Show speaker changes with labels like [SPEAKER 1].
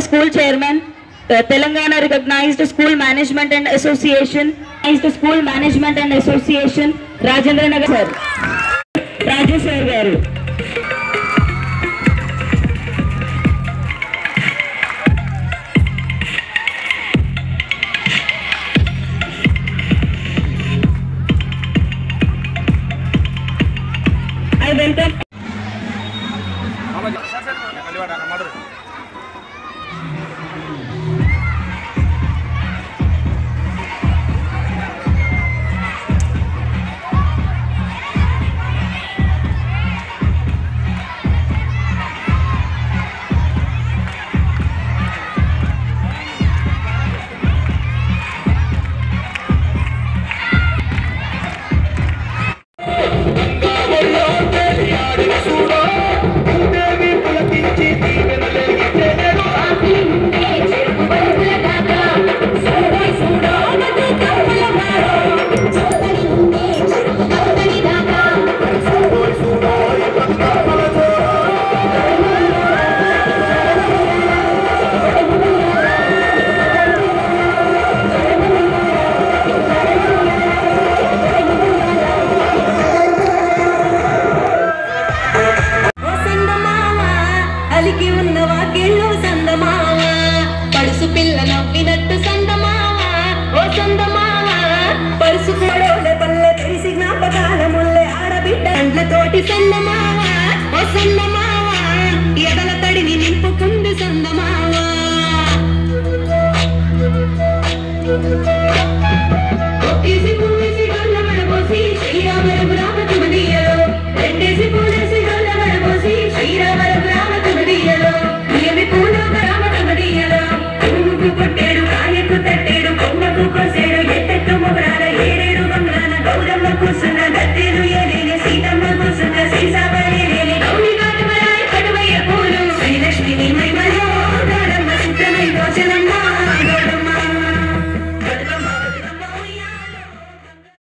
[SPEAKER 1] school chairman, uh, Telangana recognized school management and association, recognized school management and association, Rajendra Nagar sir. Raju sir garu. I welcome
[SPEAKER 2] ఓ సందమామ అలికి ఉన్న వాకిళ్ళు సందమామ పడుసు పిల్ల నవ్వినట్టు సందమామ ఓ సందమామ purse కోడోల పల్లె తెరిసి జ్ఞాపకాల ముల్లె ఆడబిడ్డ అండ్లతోటి సందమామ ఓ సందమామ ఎదల తడిని నింపుకుంది సందమామ